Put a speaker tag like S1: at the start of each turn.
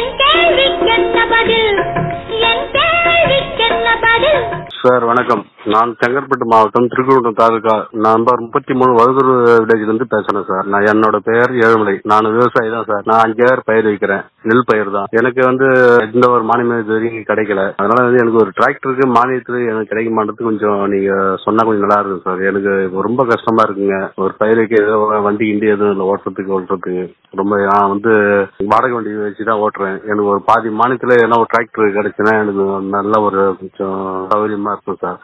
S1: என் கேள்விக்கென்ன பதில் என் கேள்விக்கென்ன பதில்
S2: சார் வணக்கம் நான் செங்கற்பட்டு மாவட்டம் திருக்குறளூர் தாலுகா நம்பர் முப்பத்தி மூணு வழுதூர் வில்லேஜ்ல இருந்து பேசுறேன் சார் நான் என்னோட பெயர் ஏழுமலை நான் விவசாயி தான் சார் நான் அஞ்சு ஏக்கர் பயிர் வைக்கிறேன் நெல் பயிர் தான் எனக்கு வந்து எந்த ஒரு மானியம் இது வரைக்கும் கிடைக்கல அதனால வந்து எனக்கு ஒரு டிராக்டருக்கு மானியத்துல எனக்கு கிடைக்க மாட்டது கொஞ்சம் நீங்க சொன்னா கொஞ்சம் நல்லா இருக்கும் சார் எனக்கு ரொம்ப கஷ்டமா இருக்குங்க ஒரு பயிர் வைக்க ஏதோ வண்டி கிண்டி எதுவும் இல்லை ஓட்டுறதுக்கு ஓட்டுறதுக்கு ரொம்ப நான் வந்து வாடகை வண்டி வச்சு தான் ஓட்டுறேன் எனக்கு ஒரு பாதி மானியத்துல என்ன ஒரு டிராக்டர் கிடைச்சுன்னா எனக்கு நல்ல ஒரு கொஞ்சம் சௌகரியமா இருக்கும் சார்